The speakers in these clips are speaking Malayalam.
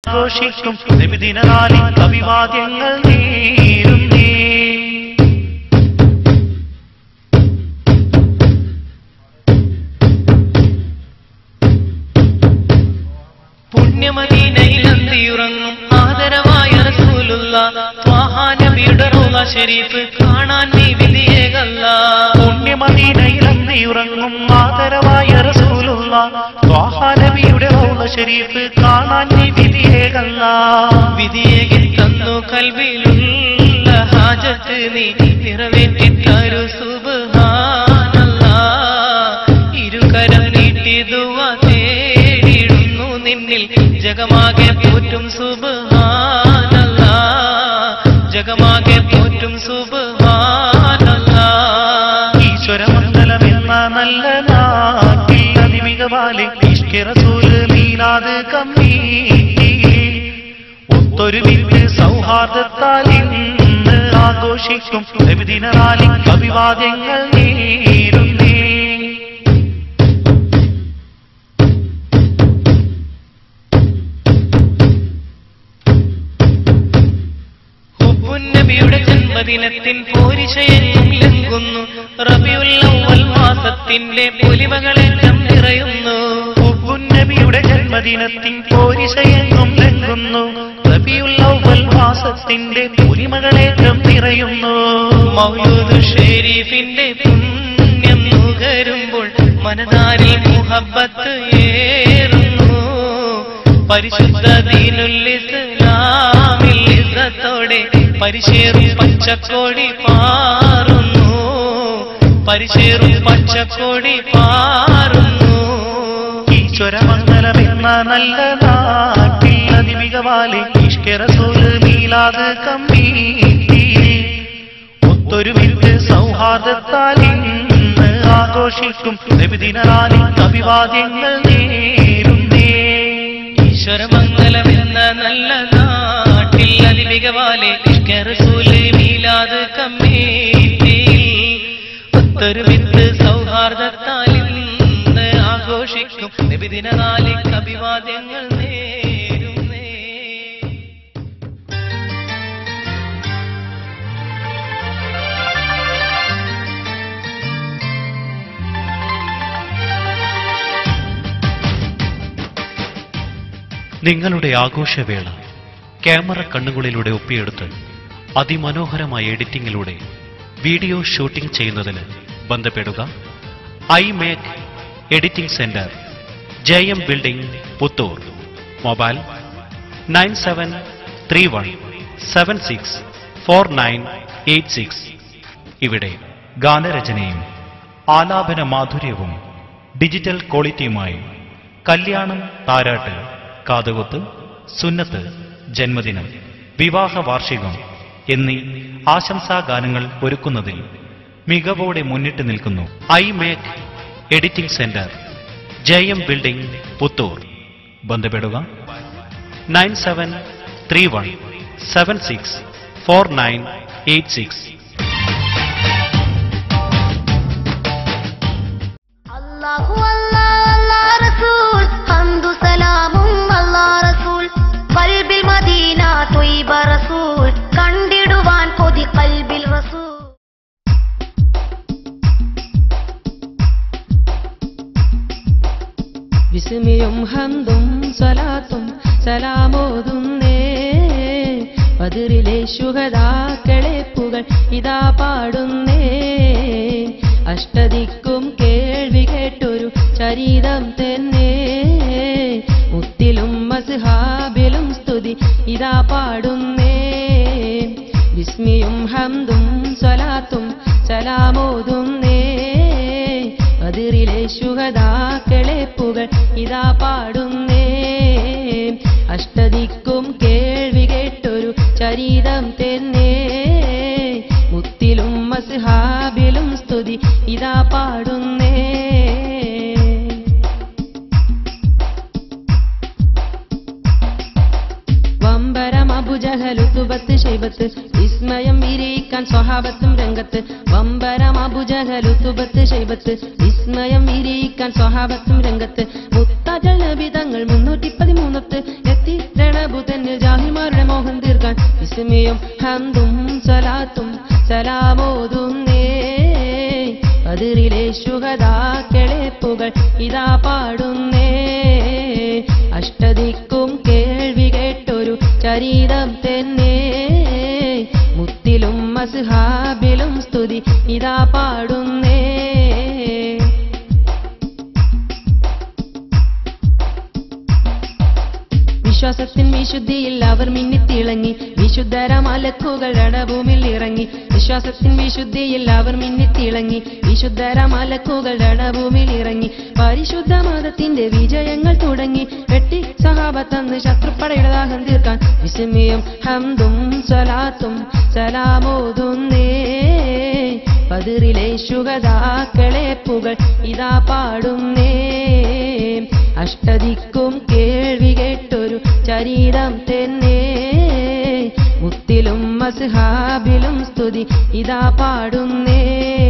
ആഘോഷിക്കും നബിദിനാലിൻ അഭിവാദ്യങ്ങൾ നേരുന്നേ പുണ്യമദീനയിൽ അന്തിയുറങ്ങും ആദരവായ റസൂലുള്ള ത്വാഹാ നബിയുടെ റൗള ഷരീഫ് കാണാൻ നീ വിധിയേകല്ല പുണ്യമദീനയിൽ അന്തിയുറങ്ങും ആദരവായ റസൂലുള്ള ത്വാഹാ നബിയുടെ റൗള ഷരീഫ് കാണാൻ നീ വിധിയേകല്ല വിധിയേകി തന്നു കൽവിലുള്ള ഹാജത്ത് നീ നിറവേറ്റിത്തരു സുബ്ഹാനല്ല ഇരുകരം നീട്ടി ദുവ തേടിയിടുന്നു നിന്നിൽ ജഗമാകെ പോറ്റും സുബ്ഹാനല്ല ജഗമാകെ പോറ്റും സുബ്ഹാനല്ല ഈശ്വരമംഗലം എന്ന നല്ല നാട്ടിൽ അതിമികവാലെ ഇഷ്കിറസൂല് മീനാത് കമ്മി ഒത്തൊരുമിച്ച് സൗഹാർദ്ദത്താൽ ഇന്ന് ആഘോഷിക്കും നബിദിനാലിൻ അഭിവാദ്യങ്ങൾ നേരുന്നേ ഹുബുന്നബിയുടെ ജന്മദിനത്തിൻ പോരിശയെങ്ങും ലംഘുന്നു റബിയുൽ അവ്വൽ മാസത്തിന്റെ പൊലിമകളെല്ലാം നിറയുന്നു നബിയുടെ ജന്മദിനത്തിൻ പോരിശയെങ്ങും ലംഘുന്നു റബിയുൽ അവ്വൽ മാസത്തിന്റെ പൊലിമകളേറ്റം നിറയുന്നു മൗലൂദ് ഷെരീഫിന്റെ പുണ്യം നുകരുമ്പോൾ മനതാരിൽ മുഹബത്ത് ഏറുന്നു പരിശുദ്ധ ദീനുൽ ഇസ്ലാമിൽ ഇസ്സത്തോടെ പരിശേറും പച്ചക്കോടി പാറുന്നു പരിശേറും പച്ചക്കോടി പാറുന്നു ഈശ്വരമംഗലം എന്ന നല്ല നാട്ടിൽ അതിമികവാലെ ഇഷ്കറസൂല് മീലാത് കമ്മി ഒത്തൊരുമിച്ച് സൗഹാർദ്ദത്താൽ ഇന്ന് ആഘോഷിക്കും നബിദിനാലിൻ അഭിവാദ്യങ്ങൾ നേരുന്നേ ഈശ്വരമംഗലം എന്ന നല്ല നാട്ടിൽ അതിമികവാലെ ഇഷ്കറസൂല് മീലാത് കമ്മീറ്റിൽ ഒത്തൊരുമിത്ത് സൗഹാർദ്ദത്താൽ ഇന്ന് ആഘോഷിക്കും നബിദിന നാളിക്ക് അഭിവാദ്യങ്ങൾ നേരുന്നേ നിങ്ങളുടെ ആഘോഷവേള ക്യാമറ കണ്ണുകളിലൂടെ ഒപ്പിയെടുത്ത് അതിമനോഹരമായ എഡിറ്റിംഗിലൂടെ വീഡിയോ ഷൂട്ടിംഗ് ചെയ്യുന്നതിന് ബന്ധപ്പെടുക I make editing centre J M building Puthur mobile nine seven three one seven six four nine eight six ഇവിടെ ഗാനരചനയും ആലാപന മാധുര്യവും ഡിജിറ്റൽ ക്വാളിറ്റിയുമായി കല്യാണം താരാട്ട് കാതുകുത്ത് സുന്നത്ത് ജന്മദിനം വിവാഹ വാർഷികം എന്നീ ആശംസാ ഗാനങ്ങൾ ഒരുക്കുന്നതിൽ മികവോടെ മുന്നിട്ട് നിൽക്കുന്നു I make editing centre J M building Puthur ബന്ധപ്പെടുക nine seven three one seven six four nine eight six അല്ലാഹു അല്ലാ അല്ലാ റസൂൽ ഹംദു സലാമും അല്ലാ റസൂൽ കൽബിൽ മദീന ത്വയ്ബ റസൂൽ കണ്ടിടുവാൻ കൊതി കൽബിൽ റസൂൽ വിസ്മയും ഹന്തും സ്വലാത്തും സലാമോതുന്നേ പതിറിലെ ശുഹദാക്കളെ പുകൾ ഇതാ പാടുന്നേ അഷ്ടദിക്കും കേൾവി കേട്ടൊരു ചരിതം തന്നെ മുത്തിലും മസ്ഹാബിലും സ്തുതി ഇതാ പാടുന്നേ വിസ്മിയും ഹംദും സ്വലാത്തും സലാമോതുന്നേ അതിറിലെ ശുഹദാക്കളെ പുകൾ ഇതാ പാടുന്നേ അഷ്ടദിക്കും കേൾവി കേട്ടൊരു ചരിതം തന്നെ മുത്തിലും മസ്ഹാബിലും സ്തുതി ഇതാ പാടുന്നേ വമ്പരം അബുജഹലുത്തുബത്ത് ശൈബത്ത് വിസ്മയം വിരിയിക്കാൻ സ്വഹാബത്തും രംഗത്ത് വമ്പരം അബുജഹലുത്തുബത്ത് ശൈബത്ത് വിസ്മയം വിരിയിക്കാൻ സ്വഹാബത്തും രംഗത്ത് മുത്താജൽ നബിതങ്ങൾ മുന്നൂറ്റി പതിമൂന്നത്ത് എത്തി രണബുതന് ജാഹിമാരുടെ മോഹം തീർക്കാൻ വിസ്മയും ഹന്തും സലാത്തും സലാമോതുന്നേ അതിരിലെ ശുഹദാക്കളെ പുകൾ ഇതാ പാടുന്നേ അഷ്ടദിക്കും കേൾവി കേട്ടൊരു ചരിതം തന്നെ മുത്തിലും മസ്ഹാബിലും സ്തുതി ഇതാ പാടുന്നേ വിശ്വാസത്തിൻ വിശുദ്ധിയിൽ അവർ മിന്നിത്തിളങ്ങി വിശുദ്ധര മലക്കുകൾ രണഭൂമിൽ ഇറങ്ങി വിശ്വാസത്തിൻ വിശുദ്ധിയിൽ അവർ മിന്നിത്തിളങ്ങി വിശുദ്ധര മലക്കുകൾ രണഭൂമിൽ ഇറങ്ങി പരിശുദ്ധ മതത്തിന്റെ വിജയങ്ങൾ തുടങ്ങി വെട്ടി സഹാബത്തന്ന് ശത്രുപ്പടയുടെ ദാഹം തീർക്കാൻ വിസ്മയം ഹംദും സ്വലാത്തും സലാമോതുന്നേ പതിറിലെ ശുഗതാക്കളെ പുകൾ ഇതാ പാടുന്നേ അഷ്ടദിക്കും കേൾവി കേട്ടൊരു ചരിതം തന്നെ മുത്തിലും മസ്ഹാബിലും സ്തുതി ഇതാ പാടുന്നേ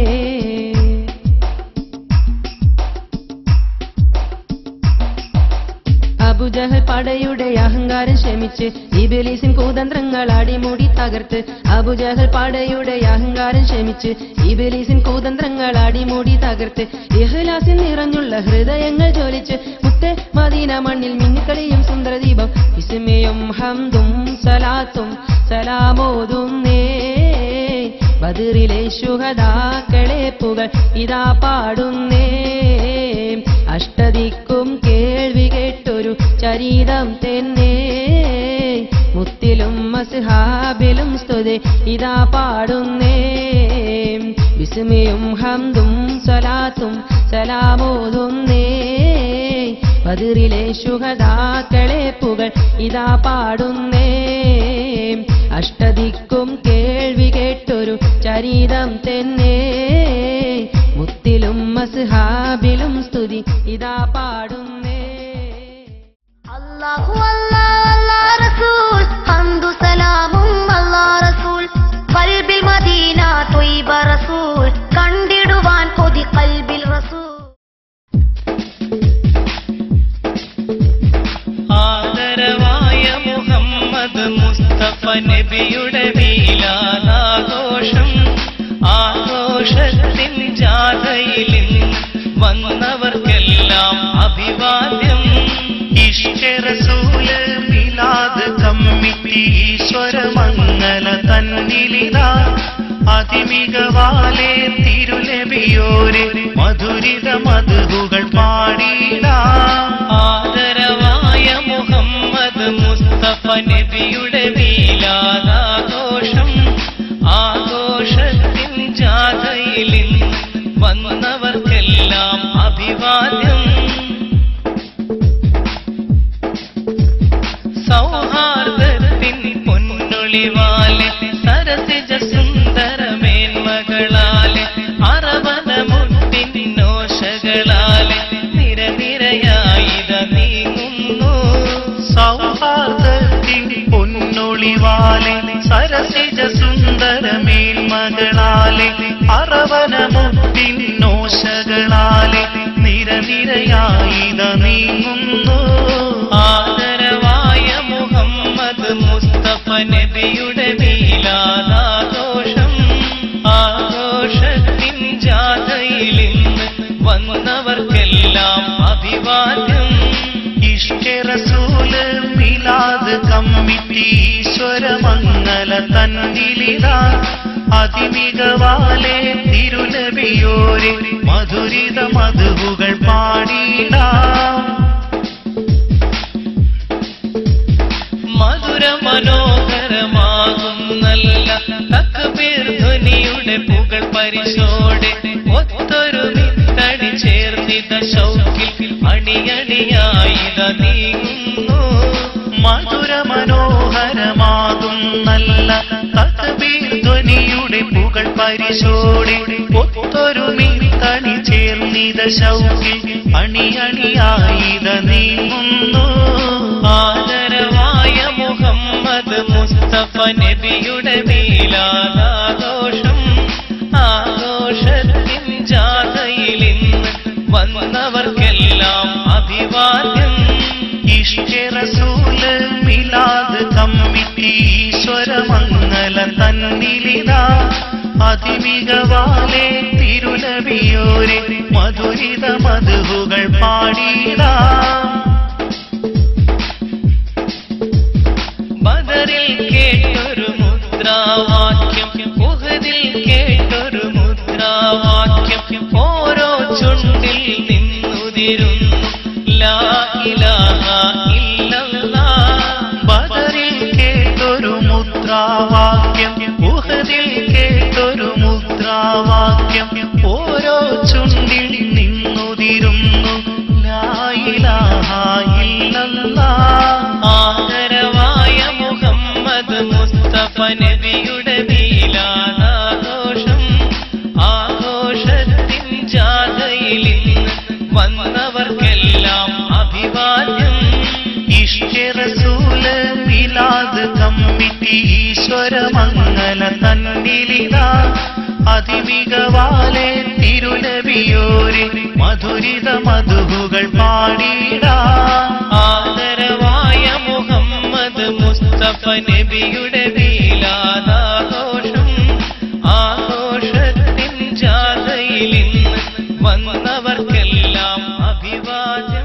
അബുജഹൽ പടയുടെ അഹങ്കാരം ക്ഷമിച്ച് ഇബിലീസിൻ കൂതന്ത്രങ്ങൾ അടിമുടി തകർത്ത് അബുജഹൽ പടയുടെ അഹങ്കാരം ക്ഷമിച്ച് ഇബിലീസിൻ കൂതന്ത്രങ്ങൾ അടിമുടി തകർത്ത് ഇഹ്ലാസിൻ നിറഞ്ഞുള്ള ഹൃദയങ്ങൾ ജ്വലിച്ച് മുത്തെ മദീന മണ്ണിൽ മിന്നിക്കളിയും സുന്ദരദീപം ഇസ്മയും ഹംദും സലാത്തും സലാമോതുന്നേ ബദിറിലെ ശുഹദാക്കളെ പുകൾ ഇതാ പാടുന്നേ അഷ്ടദിക്കും കേൾവി കേട്ടൊരു ചരിതം തന്നെ മുത്തിലും മസ്ഹാബിലും സ്തുതി ഇതാ പാടുന്നേ വിസ്മയും ഹംദും സലാത്തും സലാമോതുന്നേ ബദിറിലെ ശുഹദാക്കളെ പുകൾ ഇതാ പാടുന്നേ അഷ്ടദിക്കും കേൾവി കേട്ടൊരു ചരിതം തന്നെ മുത്തിലും മസ്ഹാബിലും സ്തുതി ഇതാ പാടുന്നേ അല്ലാഹു അല്ലാ അല്ലാ റസൂൽ ഹംദു സലാമും അല്ലാ റസൂൽ കൽബിൽ മദീന ത്വയ്ബ റസൂൽ കണ്ടിടുവാൻ കൊതി കൽബിൽ റസൂൽ ആദരവായ മുഹമ്മദ് മുസ്തഫ നബിയുടെ മീലാദാഘോഷം ആഘോഷത്തിൻ ജാഥയിൽ വന്നവർക്കെല്ലാം അഭിവാദ്യം ഇഷ്ടറസൂല് മിലാദ് കമ്മിറ്റി ഈശ്വരമംഗല തന്നിലിതാ അതിമികവാലെ തിരുലബിയോരെ മധുരിത മധുകൾ പാടിടാം ആദരവായ മുഹമ്മദ് മുസ്തഫ നബിയുടെ മീലാദാഘോഷം ആഘോഷത്തിൻ ജാഥയിൽ വന്നവർക്കെല്ലാം അഭിവാദ്യം സൗഹാർദ്ദത്തിൻ പൊന്നൊളിവാലെ സരസിജ സുന്ദരമേന്മകളാലെ അറവനമുട്ടിന്നോഷകളാലെ നിരനിരയായിത നീങ്ങുന്നു സൗഹാർദ്ദത്തിൻ പൊന്നൊളിവാലെ സരസിജ സുന്ദരമേൽമകളാലെ അറവനമുട്ടിന്നോശകളാലെ നിരനിരയായിത നീങ്ങുന്നു ആദരവായ മുഹമ്മദ് മുസ്തഫ നബിയുടെ മീലാദാഘോഷം ആഘോഷത്തിൻ ജാഥയിൽ വന്നവർക്കെല്ലാം അഭിവാദ്യം ഇഷ്ടറസൂല് മിലാദ് കമ്മിറ്റി ഈശ്വരമംഗല തന്നിലിതാ അതിമികവാലെ തിരുനബിയോരെ മധുരിത മധുകൾ പാടിടാം മധുര മനോഹരമാകും നല്ല തക്കബീർ ധ്വനിയുടെ പുകൾ പരിശോടെ ഒത്തൊരുമിത്തടി ചേർന്നിത ശൗക്കിൽ അണിയണിയായിത നീങ്ങുന്നു മധുര മനോഹരമാകും നല്ല തകബീർ ധ്വനിയുടെ പുകൾ പരിശോടെ ഒത്തൊരുമി തണി ചേർന്നിത ശൗകിൽ അണിയണിയായിത നീങ്ങുന്നു ആദരവായ മുഹമ്മദ് മുസ്തഫ നബിയുടെ മീലാദാഘോഷം ആഘോഷത്തിൻ ജാഥയിൽ വന്നവർക്കെല്ലാം അഭിവാദ്യം ഇഷ്ടറസൂല് മിലാദ് കമ്മിറ്റി ഈശ്വരമംഗല തന്നിലിതാ അതിമികവാലെ തിരുനബിയോരെ മധുരിത മധുകൾ പാടിയിടാം ബദറിൽ കേട്ടൊരു മുദ്രാവാക്യം ഉഹദിൽ കേട്ടൊരു മുദ്രാവാക്യം ഓരോ ചുണ്ടിൽ നിന്നുതിരുന്നു ലാ ഇലാഹ ഇല്ലല്ലാഹ് ബദറിൽ കേട്ടൊരു മുദ്രാവാക്യം ഉഹദിൽ കേട്ടൊരു മുദ്രാവാക്യം ഓരോ ചുണ്ടിൽ നിന്നുതിരുന്നു ലായിലാഹ ഇല്ലല്ലാഹ് ആദരവായ മുഹമ്മദ് മുസ്തഫ നബിയുടെ മീലാദാഘോഷം ആഘോഷത്തിൻ ജാഥയിൽ ഇന്ന് വന്നവർക്കെല്ലാം അഭിവാദ്യം ഇഷ്ടറസൂല് മിലാദ് കമ്മിറ്റി ഈശ്വരമംഗല തന്നിലിതാ അതിമികവാലെ തിരുനബിയോരെ മധുരിത മധുകൾ പാടിയിടാം ആദരവായ മുഹമ്മദ് മുസ്തഫ നബിയുടെ മീലാദാഘോഷം ആഘോഷത്തിൻ ജാഥയിൽ ഇന്ന് വന്നവർക്കെല്ലാം അഭിവാദ്യം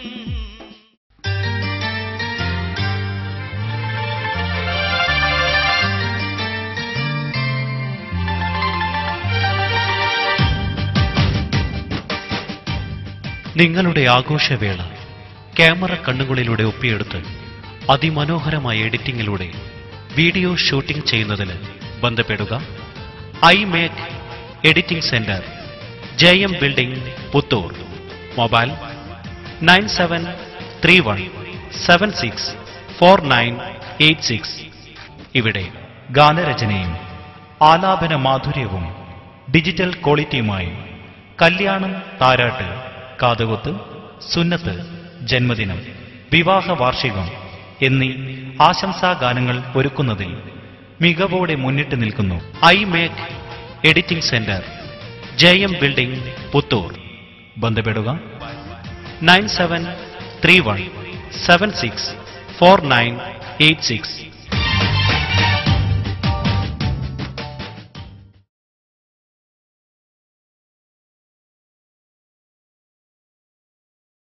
നിങ്ങളുടെ ആഘോഷവേള ക്യാമറ കണ്ണുകളിലൂടെ ഒപ്പിയെടുത്ത് അതിമനോഹരമായ എഡിറ്റിംഗിലൂടെ വീഡിയോ ഷൂട്ടിംഗ് ചെയ്യുന്നതിന് ബന്ധപ്പെടുക I make editing centre J M building Puthur mobile nine seven three one seven six four nine eight six ഇവിടെ ഗാനരചനയും ആലാപന മാധുര്യവും ഡിജിറ്റൽ ക്വാളിറ്റിയുമായി കല്യാണം താരാട്ട് കാതുകുത്ത് സുന്നത്ത് ജന്മദിനം വിവാഹ വാർഷികം എന്നീ ആശംസാ ഗാനങ്ങൾ ഒരുക്കുന്നതിൽ മികവോടെ മുന്നിട്ട് നിൽക്കുന്നു I make editing centre J M building Puthur ബന്ധപ്പെടുക nine seven three one seven six four nine eight six